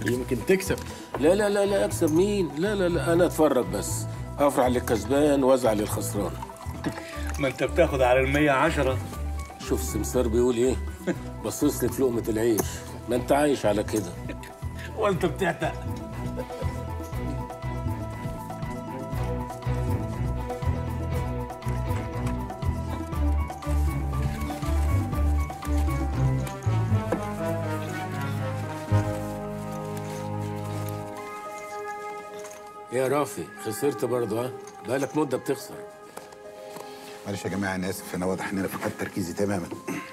يمكن تكسب لا لا لا لا اكسب مين لا لا لا انا اتفرج بس افرح للكسبان وازعل للخسران ما انت بتاخد على المية عشرة شوف السمسار بيقول ايه بصص لي في لقمه العيش ما انت عايش على كده وانت بتعتق يا رافي خسرت برضه ها بقالك مده بتخسر معلش يا جماعه انا اسف انا واضح ان انا فقدت تركيزي تماما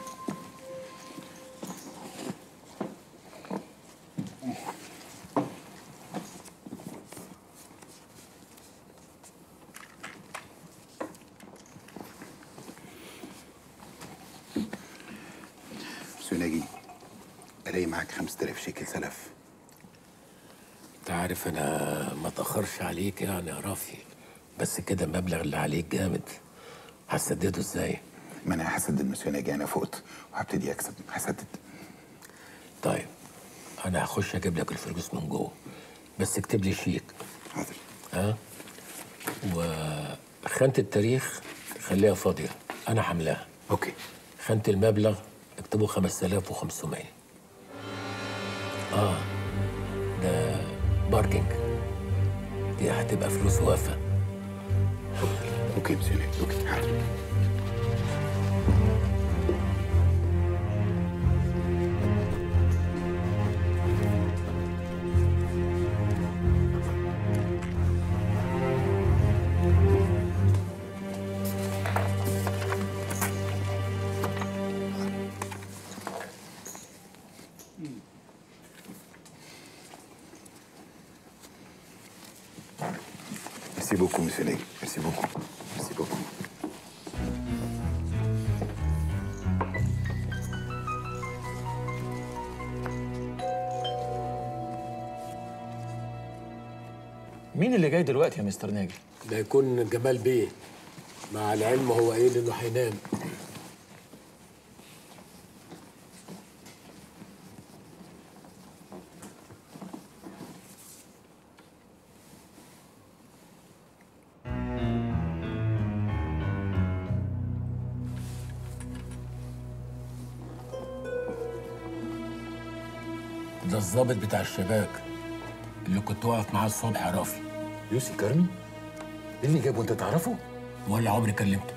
مسيو ناجي الاقي معاك 5000 شيكل سلف انت عارف انا ما اتاخرش عليك يعني يا رافي بس كده المبلغ اللي عليك جامد هسدده ازاي ما انا هسدد مسيو ناجي انا فقت وهبتدي اكسب هسدد طيب انا هخش اجيب لك الفلوس من جوه بس اكتب لي شيك حاضر ها وخانة التاريخ خليها فاضية أنا حملاها اوكي خانة المبلغ اكتبوا 5500 اه ده باركينج دي هتبقى فلوس وافة اوكي مسيو ناجي اوكي حاضر Merci beaucoup, monsieur Ney. Merci beaucoup. Merci beaucoup. مين اللي جاي دلوقتي يا مستر ناجي ده يكون جمال بيه مع العلم هو ايه انه هينام ده الظابط بتاع الشباك اللي كنت واقف معاه الصبح يا رافي يوسي كرمي ايه اللي جابه انت تعرفه ولا عمري كلمته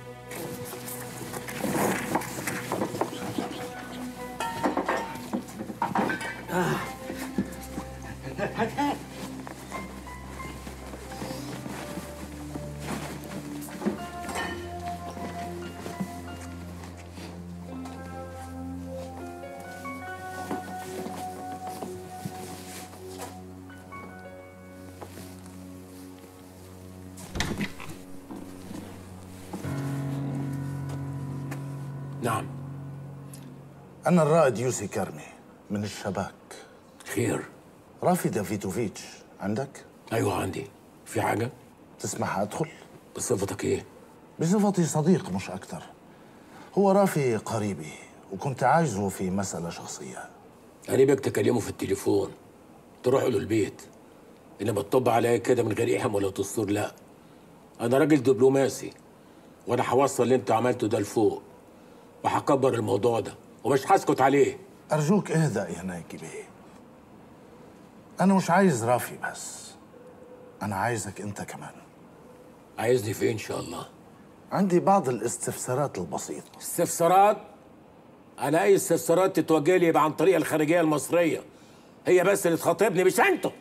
نعم أنا الرائد يوسي كرمي من الشباك خير رافي دافيدوفيتش عندك؟ ايوه عندي في حاجه تسمح أدخل؟ بصفتك ايه بصفتي صديق مش أكتر هو رافي قريبي وكنت عايزه في مسألة شخصية قريبك تكلمه في التليفون تروح له البيت انما تطب عليا كده من غير احم ولا دستور لا انا راجل دبلوماسي وانا هوصل اللي انت عملته ده لفوق وهكبر الموضوع ده ومش هسكت عليه أرجوك اهدأ يا ناجي بيه أنا مش عايز رافي بس أنا عايزك أنت كمان عايزني في إيه ان شاء الله عندي بعض الاستفسارات البسيطة استفسارات انا اي استفسارات تتوجه لي يبقى عن طريق الخارجيه المصريه هي بس اللي تخاطبني مش انتوا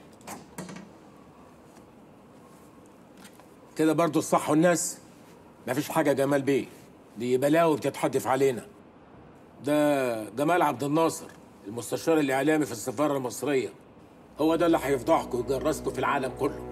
كده برضو الصح والناس مفيش حاجه يا جمال بيه دي بلاوي بتتحدف علينا ده جمال عبد الناصر المستشار الاعلامي في السفاره المصريه هو ده اللي هيفضحكم ويجرسكم في العالم كله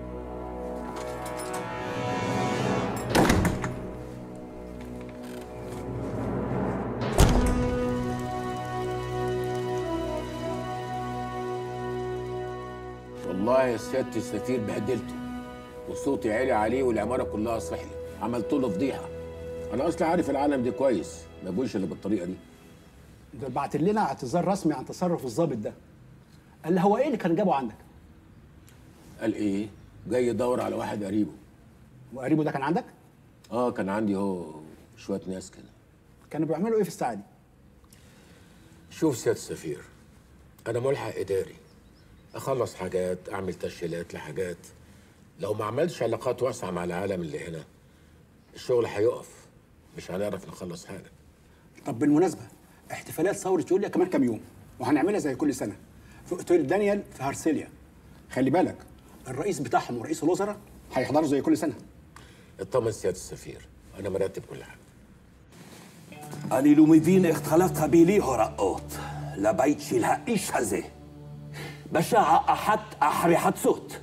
والله يا سيادة السفير بهدلته وصوتي عالي عليه والعمارة كلها صحي عملت له فضيحة أنا أصلا عارف العالم دي كويس ما بقولش إلا بالطريقة دي ده بعت لنا اعتذار رسمي عن تصرف الضابط ده قال لي هو ايه اللي كان جابه عندك قال ايه جاي يدور على واحد قريبه وقريبه ده كان عندك اه كان عندي هو شويه ناس كده كانوا بيعملوا ايه في الساعه دي شوف سياده السفير انا ملحق اداري اخلص حاجات اعمل تسجيلات لحاجات لو ما عملتش علاقات واسعه مع العالم اللي هنا الشغل هيقف مش هنعرف نخلص حاجه طب بالمناسبه احتفالات ثوره يوليا كمان كام يوم وهنعملها زي كل سنه في اوتيل دانيال في هارسيليا خلي بالك الرئيس بتاعهم ورئيس الوزراء هيحضروا زي كل سنه اطمن سياده السفير انا مرتب كل حاجه אני לא מבין איך התחלפת בלי הוראות לבית של האיש הזה בשעה אחת אחרי חצות.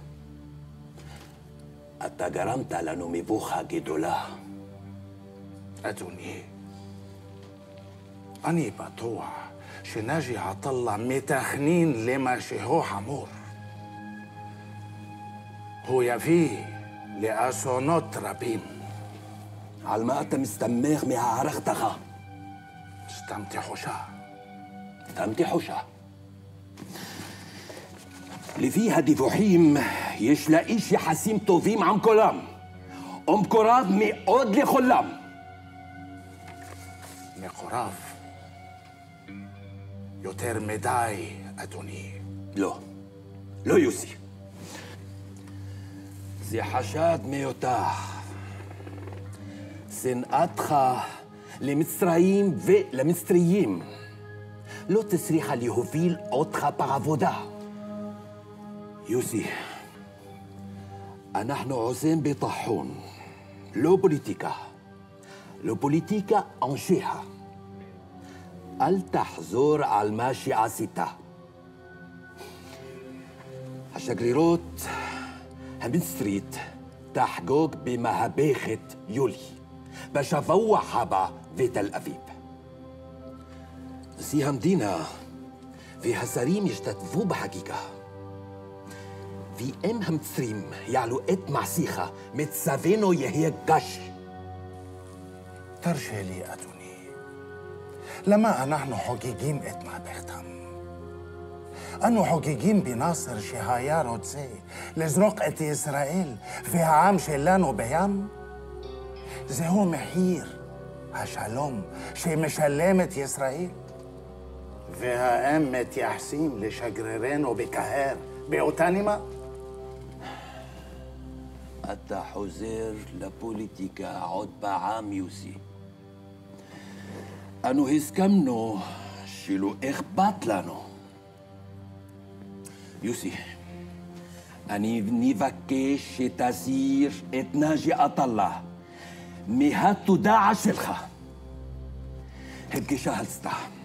אתה גרמת לנו מבוכה גדולה. أدوني أني بطوع שנאג'י עטאללה מתכנין למה שהוא חמור. הוא יביא לאסונות רבים. על מה אתה מסתמך מהערכתך? סתם תחושה. סתם תחושה. לפי הדיווחים, יש לאיש יחסים טובים עם כולם, ומקורב מאוד לכולם. מקורב. יותר מדי, אדוני. לא, לא יוסי. זה חשד מיותר. שנאתך למצרים ולמצריים לא תצליחה להוביל אותך בעבודה. יוסי, אנחנו עושים ביטחון, לא פוליטיקה. לא פוליטיקה אנשיה. אל תחזור על מה שעשית. השגרירות המצרית תחגוג במהפכת יולי, בשבוע הבא בתל אביב. נשיא המדינה והשרים ישתתפו בחגיגה. ואם המצרים יעלו את מעשיך, מצבנו יהיה גש. תרשה לי, אדוני. למה אנחנו חוגגים את מהפכתם? אנו חוגגים בנאסר שהיה רוצה לזרוק את ישראל והעם שלנו בים? זהו מחיר השלום שמשלמת ישראל. והאם מתייחסים לשגרירנו בקהר באותה נימה? אתה חוזר לפוליטיקה עוד פעם, יוסי. אנו הסכמנו שלא אכפת לנו. יוסי, אני נבקש שתסיר את נאג'י עטאללה מהתודעה שלך. הפגישה הסתה.